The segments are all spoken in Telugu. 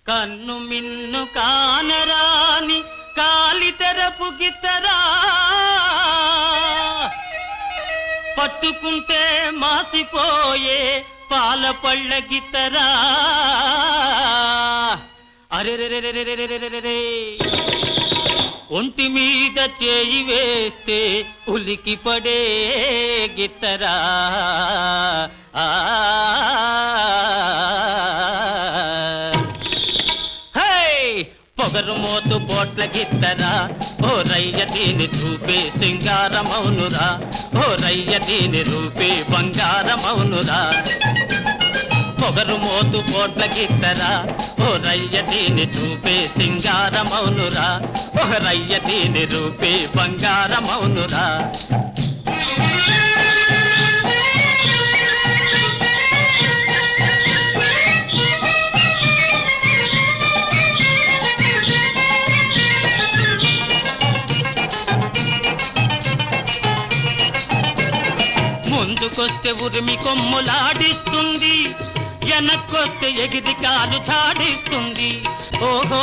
కన్ను మిన్ను కానరాని కాలితెరపు గిత్తరా పట్టుకుంటే మాసిపోయే పాల పళ్ళ గిత్తరా అరెరెరెరెరెరెరెరెరెరె ఒంటి మీద చేయి వేస్తే ఉలికి పడే గిత్తరా ఆ హై! పొగరు మోతు పోట్ల గిత్తరా ఓ రయ్య దీని రూపే సింగారమౌనురా ఓ రయ్య దీని రూపే బంగారమౌనురా పొగరు మోతు పోట్ల గిత్తరా ఓ రయ్య దీని రూపే సింగారమౌనురా ఓ రయ్య దీని రూపే బంగారమౌనురా ముందుకొస్తే ఉరిమి కొమ్ములాడిస్తుంది వెనక్కొస్తే ఎగిరి కాలు చాడిస్తుంది ఓహో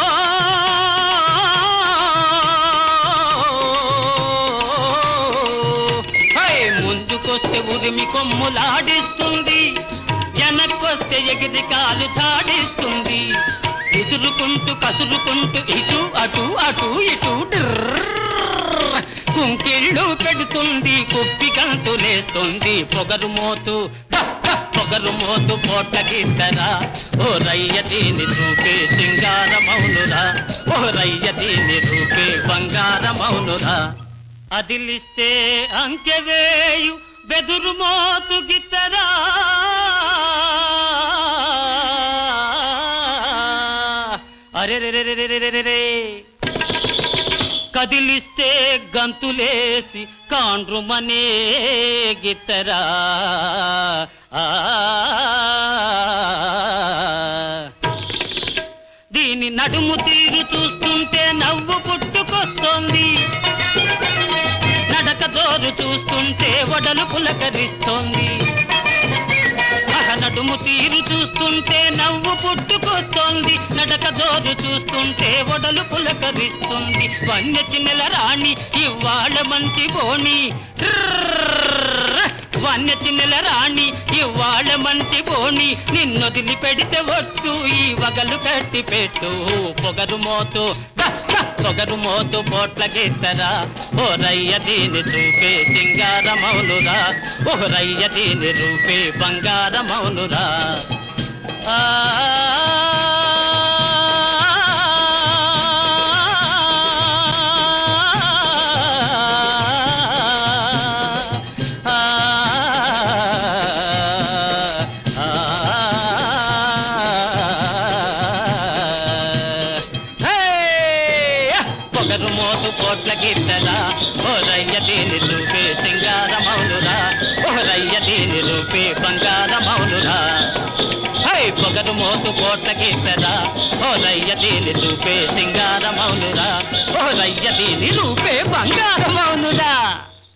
హై! ముందుకొస్తే ఉరిమి కొమ్ములాడిస్తుంది వెనక్కొస్తే ఎగిరి కాలు చాడిస్తుంది విసురుకుంటూ కసురుకుంటూ ఇటు అటు అటు ఇటు డ్రర్. కుంకిళ్ళు పెడుతుంది కుప్పి గంతులేస్తుంది పొగరు మోతు హ, హ, పొగరు మోతు పోట్ల గిద్దరా ఓ రయ్య దీని రూపే సింగారమౌనురా ఓ రయ్య దీని రూపే బంగారమౌనురా అదిలిస్తే అంకెవేయు బెదురు మోతు గిత్తరా అరెరెరెరెరెరెరెరే కదిలిస్తే గంతులేసి కాండ్రుమనే గిత్తరా ఆ. దీని నడుము తీరు చూస్తుంటే నవ్వు పుట్టుకొస్తోంది నడక జోరు చూస్తుంటే వడలు పులకరిస్తోంది ఆహ, నడుము తీరు చూస్తుంటే నవ్వు పుట్టుకొస్తోంది నడక జోరు చూస్తుంటే వడలు పులకరిస్తుంది వన్య చిన్నెల రాణి ఇవాళ మంచి బోణి ట్రర్రర్ర. వన్య చిన్నెల రాణి ఇవాళ మంచి బోణి నిన్నొదిలి పెడితే ఒట్టు ఈ వగలు కట్టి పెట్టు పొగరు మోతు హ, హ, పొగరు మోతు పోట్ల గిత్తరా ఓ రయ్య దీని చూపే సింగారమౌనురా ఓ రయ్య దీని రూపే బంగారమౌనురా ఆ పొగరు మోతు పోట్ల గిట్టరా ఓ రయ్య దీని రూపే సింగారమౌనురా ఓ రయ్య దీని రూపే బంగారమౌనురా హై పొగరు మోతు పోట్ల గిట్టరా ఓ రయ్య దీని రూపే సింగారమౌనురా ఓ రయ్య దీని రూపే బంగారమౌనురా